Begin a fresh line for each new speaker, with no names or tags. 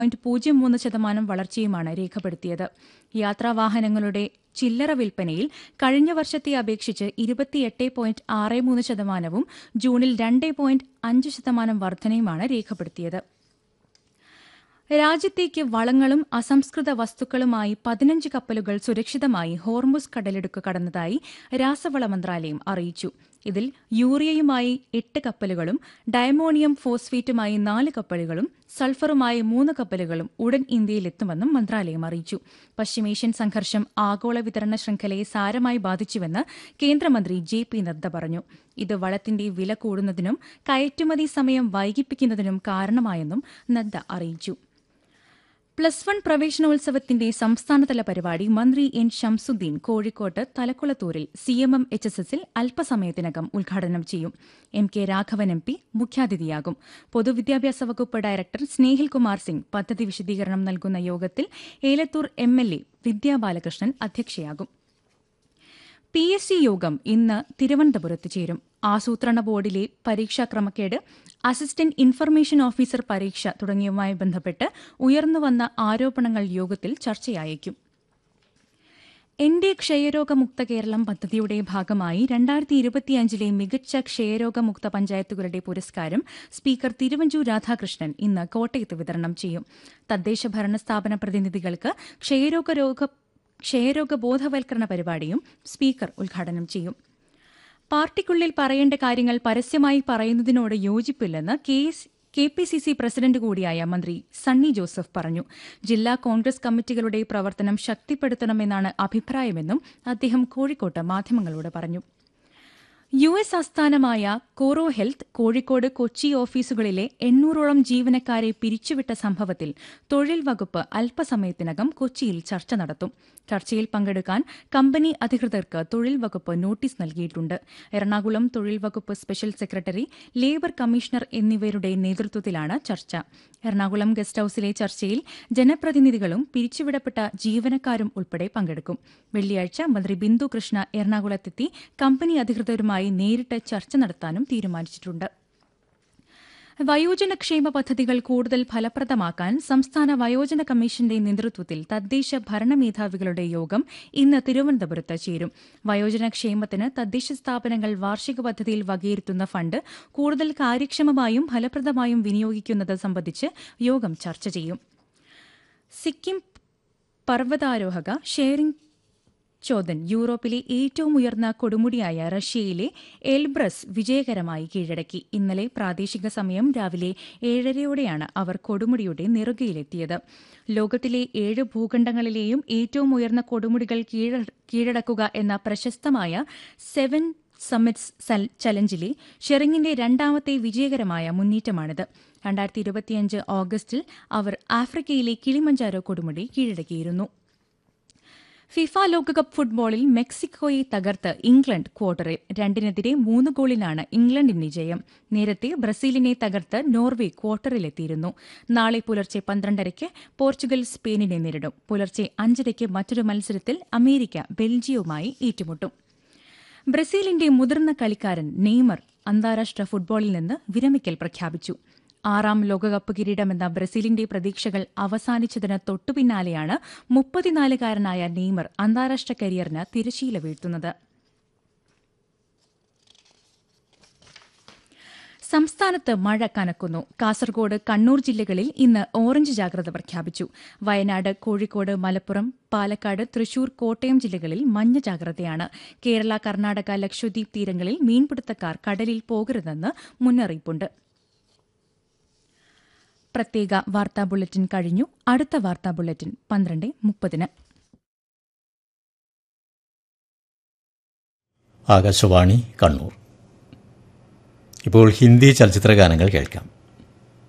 point പൂജ്യം മൂന്ന് ശതമാനം വളർച്ചയുമാണ് രേഖപ്പെടുത്തിയത് യാത്രാവാഹനങ്ങളുടെ ചില്ലറ വിൽപ്പനയിൽ കഴിഞ്ഞ വർഷത്തെ അപേക്ഷിച്ച് ഇരുപത്തിയെട്ട് പോയിന്റ് ആറ് മൂന്ന് ശതമാനവും ജൂണിൽ രണ്ട് പോയിന്റ് അഞ്ച് ശതമാനം വർധനയുമാണ് രേഖപ്പെടുത്തിയത് രാജ്യത്തേക്ക് വളങ്ങളും അസംസ്കൃത വസ്തുക്കളുമായി പതിനഞ്ച് കപ്പലുകൾ സുരക്ഷിതമായി ഹോർമുസ് കടലിടുക്ക് കടന്നതായി രാസവള മന്ത്രാലയം അറിയിച്ചു ഇതിൽ യൂറിയയുമായി എട്ട് കപ്പലുകളും ഡയമോണിയം ഫോസ്ഫേറ്റുമായി നാല് കപ്പലുകളും സൾഫറുമായി മൂന്ന് കപ്പലുകളും ഉടൻ ഇന്ത്യയിലെത്തുമെന്നും മന്ത്രാലയം അറിയിച്ചു പശ്ചിമേഷ്യൻ സംഘർഷം ആഗോള വിതരണ ശൃംഖലയെ സാരമായി ബാധിച്ചുവെന്ന് കേന്ദ്രമന്ത്രി ജെ പി നദ്ദ പറഞ്ഞു ഇത് വളത്തിന്റെ വില കൂടുന്നതിനും കയറ്റുമതി സമയം വൈകിപ്പിക്കുന്നതിനും കാരണമായെന്നും നദ്ദ അറിയിച്ചു പ്ലസ് വൺ പ്രവേശനോത്സവത്തിന്റെ സംസ്ഥാനതല പരിപാടി മന്ത്രി എൻ ഷംസുദ്ദീൻ കോഴിക്കോട്ട് തലക്കുളത്തൂരിൽ C M M H S എസിൽ അല്പസമയത്തിനകം ഉദ്ഘാടനം ചെയ്യും M K Raghavan M P മുഖ്യാതിഥിയാകും പൊതുവിദ്യാഭ്യാസ വകുപ്പ് ഡയറക്ടർ സ്നേഹിൽ കുമാർ സിംഗ് പദ്ധതി വിശദീകരണം നൽകുന്ന യോഗത്തിൽ Elathur M L A Vidya Balakrishnan അധ്യക്ഷയാകും പി എസ് സി യോഗം ഇന്ന് തിരുവനന്തപുരത്ത് ചേരും ആസൂത്രണ ബോർഡിലെ പരീക്ഷാ ക്രമക്കേട് അസിസ്റ്റന്റ് ഇൻഫർമേഷൻ ഓഫീസർ പരീക്ഷ തുടങ്ങിയവയുമായി ബന്ധപ്പെട്ട് ഉയർന്നുവന്ന ആരോപണങ്ങൾ യോഗത്തിൽ ചർച്ചയായേക്കും എന്റെ ക്ഷയരോഗമുക്ത കേരളം പദ്ധതിയുടെ ഭാഗമായി രണ്ടായിരത്തി ഇരുപത്തിയഞ്ചിലെ മികച്ച ക്ഷയരോഗമുക്ത പഞ്ചായത്തുകളുടെ പുരസ്കാരം സ്പീക്കർ തിരുവഞ്ചൂർ രാധാകൃഷ്ണൻ ഇന്ന് കോട്ടയത്ത് വിതരണം ചെയ്യും തദ്ദേശ ഭരണ സ്ഥാപന പ്രതിനിധികൾക്ക് ക്ഷയരോഗ രോഗ ക്ഷയരോഗ ബോധവൽക്കരണ പരിപാടിയും സ്പീക്കർ ഉദ്ഘാടനം ചെയ്യും പാർട്ടിക്കുള്ളിൽ പറയേണ്ട കാര്യങ്ങൾ പരസ്യമായി പറയുന്നതിനോട് യോജിപ്പില്ലെന്ന് K S K P C C president കൂടിയായ മന്ത്രി സണ്ണി ജോസഫ് പറഞ്ഞു ജില്ലാ കോൺഗ്രസ് കമ്മിറ്റികളുടെ പ്രവർത്തനം ശക്തിപ്പെടുത്തണമെന്നാണ് അഭിപ്രായമെന്നും അദ്ദേഹം കോഴിക്കോട്ട് മാധ്യമങ്ങളോട് പറഞ്ഞു യു എസ് ആസ്ഥാനമായ കോറോ ഹെൽത്ത് കോഴിക്കോട് കൊച്ചി ഓഫീസുകളിലെ എണ്ണൂറോളം ജീവനക്കാരെ പിരിച്ചുവിട്ട സംഭവത്തിൽ തൊഴിൽ വകുപ്പ് അല്പസമയത്തിനകം കൊച്ചിയിൽ ചർച്ച നടത്തും ചർച്ചയിൽ പങ്കെടുക്കാൻ കമ്പനി അധികൃതർക്ക് തൊഴിൽ വകുപ്പ് നോട്ടീസ് നൽകിയിട്ടുണ്ട് എറണാകുളം തൊഴിൽ വകുപ്പ് സ്പെഷ്യൽ സെക്രട്ടറി ലേബർ കമ്മീഷണർ എന്നിവരുടെ നേതൃത്വത്തിലാണ് ചർച്ച എറണാകുളം ഗസ്റ്റ് ഹൌസിലെ ചർച്ചയിൽ ജനപ്രതിനിധികളും പിരിച്ചുവിടപ്പെട്ട ജീവനക്കാരും ഉൾപ്പെടെ പങ്കെടുക്കും വെള്ളിയാഴ്ച മന്ത്രി ബിന്ദു കൃഷ്ണ എറണാകുളത്തെത്തി കമ്പനി അധികൃതരുമായി നേരിട്ട് ചർച്ച നടത്താനും തീരുമാനിച്ചിട്ടുണ്ട് വയോജനക്ഷേമ പദ്ധതികൾ കൂടുതൽ ഫലപ്രദമാക്കാൻ സംസ്ഥാന വയോജന കമ്മീഷന്റെ നേതൃത്വത്തിൽ തദ്ദേശ ഭരണമേധാവികളുടെ യോഗം ഇന്ന് തിരുവനന്തപുരത്ത് ചേരും വയോജനക്ഷേമത്തിന് തദ്ദേശ സ്ഥാപനങ്ങൾ വാർഷിക പദ്ധതിയിൽ വകയിരുത്തുന്ന ഫണ്ട് കൂടുതൽ കാര്യക്ഷമമായും ഫലപ്രദമായും വിനിയോഗിക്കുന്നത് സംബന്ധിച്ച് യോഗം ചർച്ച ചെയ്യും സിക്കിം പർവ്വതാരോഹക ഷെയറിംഗ് ചോദൻ യൂറോപ്പിലെ ഏറ്റവും ഉയർന്ന കൊടുമുടിയായ റഷ്യയിലെ എൽബ്രസ് വിജയകരമായി കീഴടക്കി ഇന്നലെ പ്രാദേശിക സമയം രാവിലെ ഏഴരയോടെയാണ് അവർ കൊടുമുടിയുടെ നെറുകയിലെത്തിയത് ലോകത്തിലെ ഏഴ് ഭൂഖണ്ഡങ്ങളിലെയും ഏറ്റവും ഉയർന്ന കൊടുമുടികൾ കീഴടക്കുക എന്ന പ്രശസ്തമായ സെവൻ സമ്മിറ്റ്സ് ചലഞ്ചിലെ ഷെറിങ്ങിന്റെ രണ്ടാമത്തെ വിജയകരമായ മുന്നേറ്റമാണിത് രണ്ടായിരത്തി ഇരുപത്തിയഞ്ച് ഓഗസ്റ്റിൽ അവർ ആഫ്രിക്കയിലെ കിളിമഞ്ചാരോ കൊടുമുടി കീഴടക്കിയിരുന്നു ഫിഫ ലോകകപ്പ് ഫുട്ബോളിൽ മെക്സിക്കോയെ തകർത്ത് ഇംഗ്ലണ്ട് ക്വാർട്ടറിൽ രണ്ടിനെതിരെ മൂന്ന് ഗോളിനാണ് ഇംഗ്ലണ്ടിന്റെ ജയം നേരത്തെ ബ്രസീലിനെ തകർത്ത് നോർവെ ക്വാർട്ടറിലെത്തിയിരുന്നു നാളെ പുലർച്ചെ പന്ത്രണ്ടരയ്ക്ക് പോർച്ചുഗൽ സ്പെയിനിനെ നേരിടും പുലർച്ചെ അഞ്ചരയ്ക്ക് മറ്റൊരു മത്സരത്തിൽ അമേരിക്ക ബെൽജിയവുമായി ഏറ്റുമുട്ടും ബ്രസീലിന്റെ മുതിർന്ന കളിക്കാരൻ നെയ്മർ അന്താരാഷ്ട്ര ഫുട്ബോളിൽ നിന്ന് വിരമിക്കൽ പ്രഖ്യാപിച്ചു ആറാം ലോകകപ്പ് കിരീടമെന്ന ബ്രസീലിന്റെ പ്രതീക്ഷകൾ അവസാനിച്ചതിന് തൊട്ടുപിന്നാലെയാണ് മുപ്പത്തിനാലുകാരനായ നെയ്മർ അന്താരാഷ്ട്ര കരിയറിന് തിരശീല വീഴ്ത്തുന്നത് സംസ്ഥാനത്ത് മഴ കനക്കുന്നു കാസർഗോഡ് കണ്ണൂർ ജില്ലകളിൽ ഇന്ന് ഓറഞ്ച് ജാഗ്രത പ്രഖ്യാപിച്ചു വയനാട് കോഴിക്കോട് മലപ്പുറം പാലക്കാട് തൃശൂർ കോട്ടയം ജില്ലകളിൽ മഞ്ഞ ജാഗ്രതയാണ് കേരള കർണാടക ലക്ഷദ്വീപ് തീരങ്ങളിൽ മീൻപിടുത്തക്കാർ കടലിൽ പോകരുതെന്ന് മുന്നറിയിപ്പുണ്ട് പ്രത്യേക വാർത്താ ബുള്ളറ്റിൻ കഴിഞ്ഞു അടുത്ത വാർത്താ ബുള്ളറ്റിൻ പന്ത്രണ്ട് മുപ്പതിന്
ആകാശവാണി കണ്ണൂർ ഇപ്പോൾ ഹിന്ദി ചലച്ചിത്ര ഗാനങ്ങൾ കേൾക്കാം